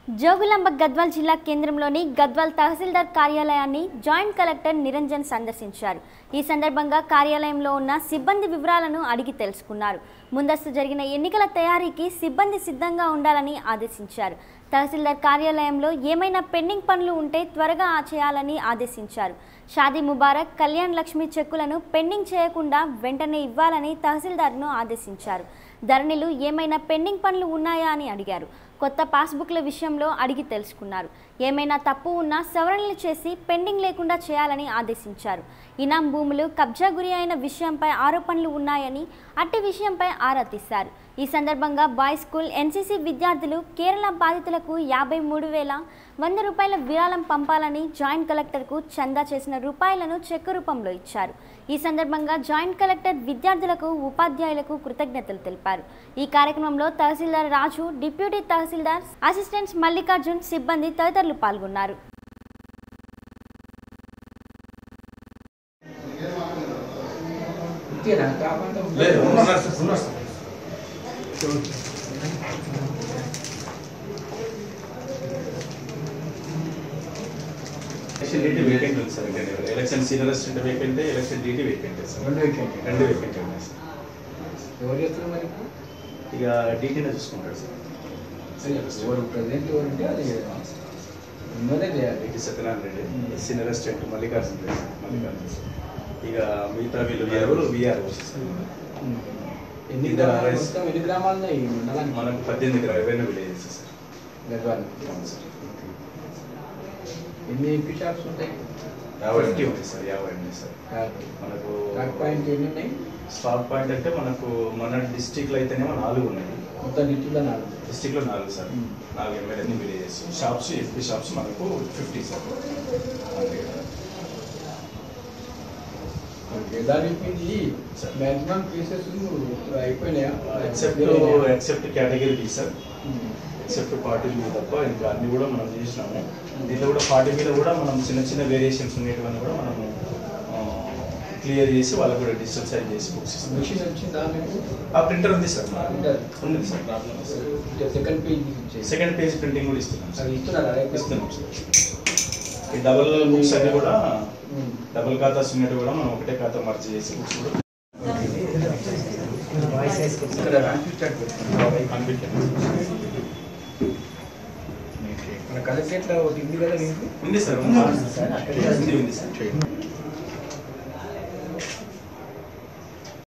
జోగులాంబ గద్వాల్ జిల్లా కేంద్రంలోని గద్వాల్ తహసీల్దార్ కార్యాలయాన్ని జాయింట్ కలెక్టర్ నిరంజన్ సందర్శించారు ఈ సందర్భంగా కార్యాలయంలో ఉన్న సిబ్బంది వివరాలను అడిగి తెలుసుకున్నారు ముందస్తు జరిగిన ఎన్నికల తయారీకి సిబ్బంది సిద్ధంగా ఉండాలని ఆదేశించారు తహసీల్దార్ కార్యాలయంలో ఏమైనా పెండింగ్ పనులు ఉంటే త్వరగా ఆ చేయాలని ఆదేశించారు షాదీ ముబారక్ కళ్యాణ్ లక్ష్మి చెక్కులను పెండింగ్ చేయకుండా వెంటనే ఇవ్వాలని తహసీల్దార్ను ఆదేశించారు ధరణిలు ఏమైనా పెండింగ్ పనులు ఉన్నాయా అని అడిగారు కొత్త పాస్బుక్ల విషయంలో అడిగి తెలుసుకున్నారు ఏమైనా తప్పు ఉన్నా సవరణలు చేసి పెండింగ్ లేకుండా చేయాలని ఆదేశించారు ఇనాం భూములు కబ్జా గురి అయిన విషయంపై ఆరోపణలు ఉన్నాయని అట్టి విషయంపై ఆరా తీశారు ఈ సందర్భంగా బాయ్స్ స్కూల్ ఎన్సీసీ విద్యార్థులు కేరళ బాధితులకు యాభై మూడు వేల వంద రూపాయల విరాళం పంపాలని జాయింట్ కలెక్టర్కు చందా చేసిన రూపాయలను చెక్కు రూపంలో ఇచ్చారు ఈ సందర్భంగా జాయింట్ కలెక్టర్ విద్యార్థులకు ఉపాధ్యాయులకు కృతజ్ఞతలు తెలిపారు ఈ కార్యక్రమంలో తహసీల్దార్ రాజు డిప్యూటీ తహసీల్దార్ అసిస్టెంట్స్ మల్లికార్జున్ సిబ్బంది తదితరులు పాల్గొన్నారు ఇంతేనా కాకుండా లేదు ఉన్నారు సార్ ఉన్నారు సార్ ఎలక్షన్ డీటీ వేకెంట్ ఉంది సార్ ఇంకా election senior assistant vacant election DT vacant sir రెండు వేకెంట్ రెండు వేకెంట్ ఉన్నాయి సార్ ఎవరు చేస్తారు మరి ఇప్పుడు? ఇక డీటీనే చూసుకుంటాడు సార్ ఎవరు ప్రజెంట్ ఎవరు ఉంటే అది ఉన్నదే చేయాలి DT Satyanarayana Reddy senior assistant Mallikarjuna Reddy sir Mallikarjuna sir ఇక మిగతా వీళ్ళు ఎవరు విఆర్ సార్ ఎన్ని ఇద్దరు గ్రామాలు RS. మొత్తం ఎన్ని గ్రామాలు ఉన్నాయి ఈ మండలానికి మనకు పద్దెనిమిది రెవెన్యూ విలేజెస్ సార్ గద్వాల్ అవును సార్ ఎన్ని ఎంపీ షాప్స్ ఉంటాయి యాభై ఒకటి ఉంది సార్ యాభై ఉంది సార్ కాదు. మనకు ట్రాక్ పాయింట్ ఎన్ని ఉన్నాయి స్టాప్ పాయింట్ అంటే మనకు మన డిస్టిక్లో అయితేనేమో నాలుగు ఉన్నాయి మొత్తం డిస్టిక్లో నాలుగు డిస్టిక్లో నాలుగు సార్ Hmm. నాలుగు MLA villages shops FP shops మనకు ఫిఫ్టీ సార్ అంతే కదా. ఓకే దానికి ఇది సార్. మ్యాక్సిమం కేసెస్ అయిపోయినాయా except except category B sir um. Except party B తప్ప ఇంకా అన్ని కూడా మనం చేసినాము దీంట్లో కూడా పార్టీ బిలో కూడా మనం చిన్న చిన్న వేరియేషన్స్ ఉండేటివన్నీ కూడా మనము క్లియర్ చేసి వాళ్ళకు కూడా డిజిటల్ సైజ్ చేసి బుక్స్ ఇస్తాం మిషన్ వచ్చిందా మీకు ఆ ప్రింటర్ ఉంది సార్ Printer. ఉంది సార్ ప్రాబ్లం ఉంది సార్ ఇంకా సెకండ్ పేజ్ ఇచ్చేసి సెకండ్ పేజ్ ప్రింటింగ్ కూడా ఇస్తున్నాం సార్ అది ఇస్తున్నారా రేపు ఇస్తున్నాం సార్ ఈ డబుల్ బుక్స్ అన్ని కూడా ఉమ్. డబుల్ ఖాతాస్ ఉన్నట్టు కూడా మనం ఒకటే ఖాతా మర్చి చేసి బుక్స్ కూడా ఇక్కడ అసిస్టెంట్ పెట్టుకున్నాం. మన కలెక్టరేట్లో ఒకటి ఉంది కదా మీకు ఉంది సార్ ఉంది ఉంది ఉంది సార్